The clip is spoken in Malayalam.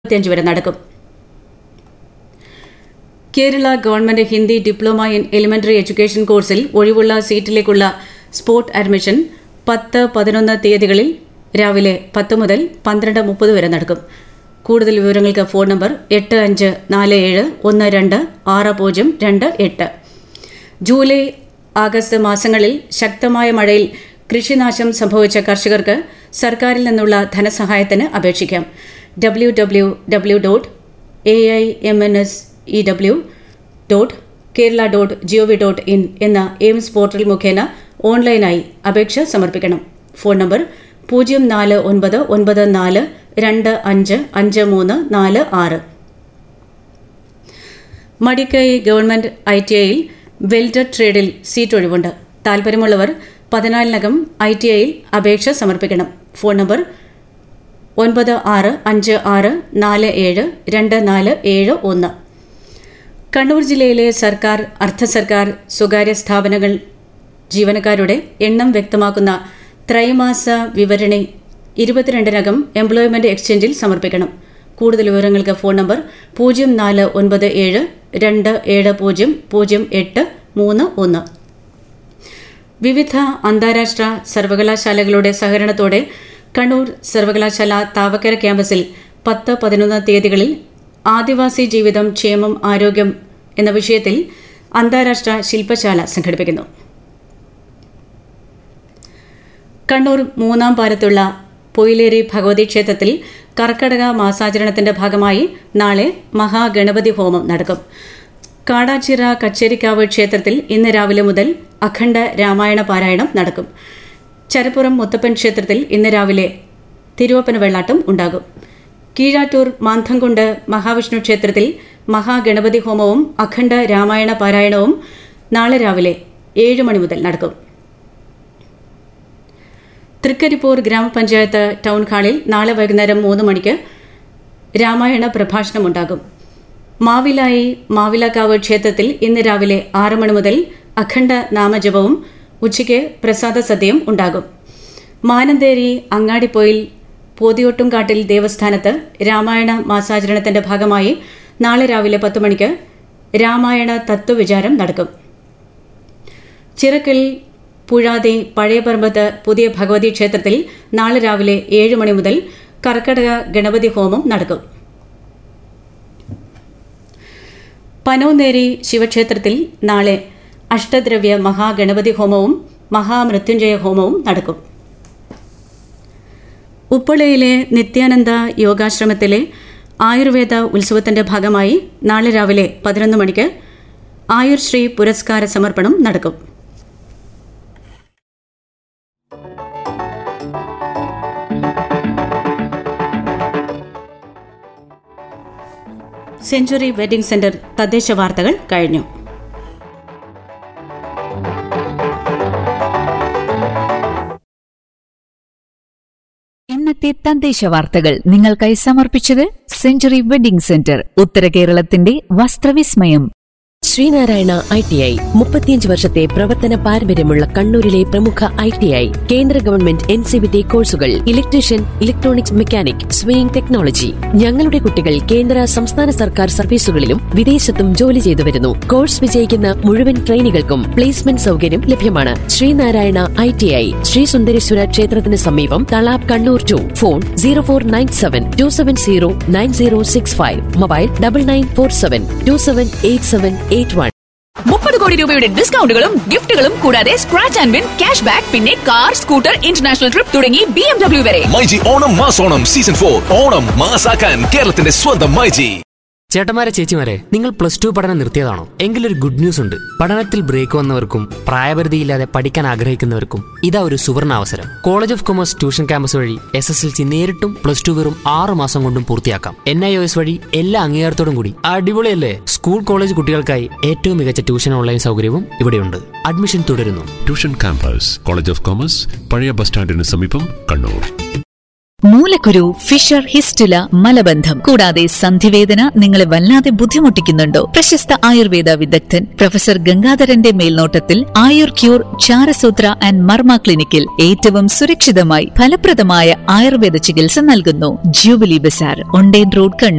ഇരുപത്തിയഞ്ച് വരെ നടക്കും Kerala government Hindi diploma in elementary education കോഴ്സിൽ ഒഴിവുള്ള സീറ്റിലേക്കുള്ള സ്പോട്ട് അഡ്മിഷൻ പത്ത് പതിനൊന്ന് തീയതികളിൽ രാവിലെ പത്ത് മുതൽ പന്ത്രണ്ട് മുപ്പത് വരെ നടക്കും കൂടുതൽ വിവരങ്ങൾക്ക് ഫോൺ നമ്പർ എട്ട് അഞ്ച് നാല് ഏഴ് ഒന്ന് രണ്ട് ആറ് പൂജ്യം രണ്ട് എട്ട് ജൂലൈ ആഗസ്റ്റ് മാസങ്ങളിൽ ശക്തമായ മഴയിൽ കൃഷിനാശം സംഭവിച്ച കർഷകർക്ക് സർക്കാരിൽ നിന്നുള്ള ധനസഹായത്തിന് അപേക്ഷിക്കാം W W W dot A I M N S E W dot Kerala dot G O V dot in എന്ന എയിംസ് പോർട്ടൽ മുഖേന ഓൺലൈനായി അപേക്ഷ സമർപ്പിക്കണം ഫോൺ നമ്പർ പൂജ്യം നാല് ഒൻപത് ഒൻപത് നാല് രണ്ട് അഞ്ച് അഞ്ച് മൂന്ന് നാല് ആറ് മടിക്കൈ ഗവൺമെന്റ് ഐ ടി ഐയിൽ വെൽഡർ ട്രേഡിൽ സീറ്റ് ഒഴിവുണ്ട് താൽപര്യമുള്ളവർ പതിനാലിനകം ഐ ടി ഐയിൽ അപേക്ഷ സമർപ്പിക്കണം ഫോൺ നമ്പർ ഒൻപത് ആറ് അഞ്ച് ആറ് നാല് ഏഴ് രണ്ട് നാല് ഏഴ് ഒന്ന് കണ്ണൂർ ജില്ലയിലെ സർക്കാർ അർദ്ധ സർക്കാർ സ്വകാര്യ സ്ഥാപനങ്ങൾ ജീവനക്കാരുടെ എണ്ണം വ്യക്തമാക്കുന്ന ത്രൈമാസ വിവരണി ഇരുപത്തിരണ്ടിനകം എംപ്ലോയ്മെന്റ് എക്സ്ചേഞ്ചിൽ സമർപ്പിക്കണം കൂടുതൽ വിവരങ്ങൾക്ക് ഫോൺ നമ്പർ പൂജ്യം നാല് ഒൻപത് ഏഴ് രണ്ട് ഏഴ് പൂജ്യം പൂജ്യം എട്ട് മൂന്ന് ഒന്ന് വിവിധ അന്താരാഷ്ട്ര സർവകലാശാലകളുടെ സഹകരണത്തോടെ കണ്ണൂർ സർവകലാശാല താവക്കര ക്യാമ്പസിൽ പത്ത് പതിനൊന്ന് തീയതികളിൽ ആദിവാസി ജീവിതം ക്ഷേമം ആരോഗ്യം എന്ന വിഷയത്തിൽ അന്താരാഷ്ട്ര ശില്പശാല സംഘടിപ്പിക്കുന്നു കണ്ണൂർ മൂന്നാം പാലത്തുള്ള പൊയിലേരി ഭഗവതി ക്ഷേത്രത്തിൽ കർക്കടക മാസാചരണത്തിന്റെ ഭാഗമായി നാളെ മഹാഗണപതി ഹോമം നടക്കും കാടാച്ചിറ കച്ചേരിക്കാവ് ക്ഷേത്രത്തിൽ ഇന്ന് രാവിലെ മുതൽ അഖണ്ഡ രാമായണ പാരായണം നടക്കും ചരപ്പുറം മുത്തപ്പൻ ക്ഷേത്രത്തിൽ ഇന്ന് രാവിലെ തിരുവപ്പന വെള്ളാട്ടം ഉണ്ടാകും കീഴാറ്റൂർ മാന്തംകുണ്ട് മഹാവിഷ്ണു ക്ഷേത്രത്തിൽ മഹാഗണപതി ഹോമവും അഖണ്ഡ രാമായണ പാരായണവും നാളെ രാവിലെ ഏഴ് മണി മുതൽ നടക്കും തൃക്കരിപ്പൂർ ഗ്രാമപഞ്ചായത്ത് ടൗൺ ഹാളിൽ നാളെ വൈകുന്നേരം മൂന്ന് മണിക്ക് രാമായണ പ്രഭാഷണമുണ്ടാകും മാവിലായി മാവിലക്കാവ് ക്ഷേത്രത്തിൽ ഇന്ന് രാവിലെ ആറ് മണി മുതൽ അഖണ്ഡ നാമജപവും ഉച്ചയ്ക്ക് പ്രസാദ സദ്യയും ഉണ്ടാകും മാനന്തേരി അങ്ങാടിപ്പൊയിൽ പോതിയൊട്ടുംകാട്ടിൽ ദേവസ്ഥാനത്ത് രാമായണ മാസാചരണത്തിന്റെ ഭാഗമായി നാളെ രാവിലെ പത്ത് മണിക്ക് രാമായണ തത്വവിചാരം നടക്കും ചിറക്കൽ പുഴാതെ പഴയപറമ്പത്ത് പുതിയ ഭഗവതി ക്ഷേത്രത്തിൽ നാളെ രാവിലെ ഏഴ് മണി മുതൽ കർക്കടക ഗണപതി ഹോമം നടക്കും പനോന്നേരി ശിവക്ഷേത്രത്തിൽ നാളെ അഷ്ടദ്രവ്യ മഹാഗണപതി ഹോമവും മഹാമൃത്യുഞ്ജയ ഹോമവും നടക്കും ഉപ്പളയിലെ നിത്യാനന്ദ യോഗാശ്രമത്തിലെ ആയുർവേദ ഉത്സവത്തിന്റെ ഭാഗമായി നാളെ രാവിലെ പതിനൊന്ന് മണിക്ക് ആയുർശ്രീ പുരസ്കാര സമർപ്പണം നടക്കും സെഞ്ചുറി വെഡിംഗ് സെന്റർ തദ്ദേശ വാർത്തകൾ കഴിഞ്ഞു ഇന്നത്തെ തദ്ദേശ വാർത്തകൾ നിങ്ങൾക്കായി സമർപ്പിച്ചത് സെഞ്ചുറി വെഡിംഗ് സെന്റർ ഉത്തര കേരളത്തിന്റെ വസ്ത്രവിസ്മയം ശ്രീനാരായണ ഐ ടി ഐ മുപ്പത്തിയഞ്ച് വർഷത്തെ പ്രവർത്തന പാരമ്പര്യമുള്ള കണ്ണൂരിലെ പ്രമുഖ ഐ ടി ഐ കേന്ദ്ര government N C V T കോഴ്സുകൾ electrician electronics mechanic sewing technology ഞങ്ങളുടെ കുട്ടികൾ കേന്ദ്ര സംസ്ഥാന സർക്കാർ സർവീസുകളിലും വിദേശത്തും ജോലി ചെയ്തു വരുന്നു കോഴ്സ് വിജയിക്കുന്ന മുഴുവൻ ട്രെയിനികൾക്കും പ്ലേസ്മെന്റ് സൗകര്യം ലഭ്യമാണ് Sreenarayana I T I Shri Sundareshwara ക്ഷേത്രത്തിന് സമീപം Talap Kannur two phone zero four nine seven two seven zero nine zero six five mobile double nine four seven two seven eight seven eight one മുപ്പത് കോടി രൂപയുടെ ഡിസ്കൗണ്ടുകളും ഗിഫ്റ്റുകളും കൂടാതെ scratch and win cash back പിന്നെ കാർ സ്കൂട്ടർ ഇന്റർനാഷണൽ ട്രിപ്പ് തുടങ്ങി ബി എം ഡബ്ല്യു വരെ മൈജി ഓണം മാസോണം സീസൺ ഫോർ ഓണം മാസാക്കാൻ കേരളത്തിന്റെ സ്വന്തം മൈജി ചേട്ടന്മാരെ ചേച്ചിമാരെ നിങ്ങൾ പ്ലസ് ടു പഠനം നിർത്തിയതാണോ എങ്കിലൊരു ഗുഡ് ന്യൂസ് ഉണ്ട് പഠനത്തിൽ ബ്രേക്ക് വന്നവർക്കും പ്രായപരിധിയില്ലാതെ പഠിക്കാൻ ആഗ്രഹിക്കുന്നവർക്കും ഇതാ ഒരു സുവർണ അവസരം college of commerce tuition campus വഴി എസ് എസ് എൽ സി നേരിട്ടും പ്ലസ് ടു വെറും ആറ് മാസം കൊണ്ടും പൂർത്തിയാക്കാം എൻ ഐ ഒ എസ് വഴി എല്ലാ അംഗീകാരത്തോടും കൂടി അടിപൊളിയല്ലേ സ്കൂൾ കോളേജ് കുട്ടികൾക്കായി ഏറ്റവും മികച്ച ട്യൂഷൻ ഓൺലൈൻ സൗകര്യവും ഇവിടെയുണ്ട് അഡ്മിഷൻ തുടരുന്നു tuition campus college of commerce പഴയ ബസ് സ്റ്റാൻഡിന് സമീപം കണ്ണൂർ മൂലക്കുരു ഫിഷർ ഹിസ്റ്റുല മലബന്ധം കൂടാതെ സന്ധിവേദന നിങ്ങളെ വല്ലാതെ ബുദ്ധിമുട്ടിക്കുന്നുണ്ടോ പ്രശസ്ത ആയുർവേദ വിദഗ്ധൻ പ്രൊഫസർ ഗംഗാധരന്റെ മേൽനോട്ടത്തിൽ ആയുർ ക്യൂർ ചാരസൂത്ര ആൻഡ് മർമ്മ ക്ലിനിക്കിൽ ഏറ്റവും സുരക്ഷിതമായി ഫലപ്രദമായ ആയുർവേദ ചികിത്സ നൽകുന്നു jubilee bazaar Onden road Kannur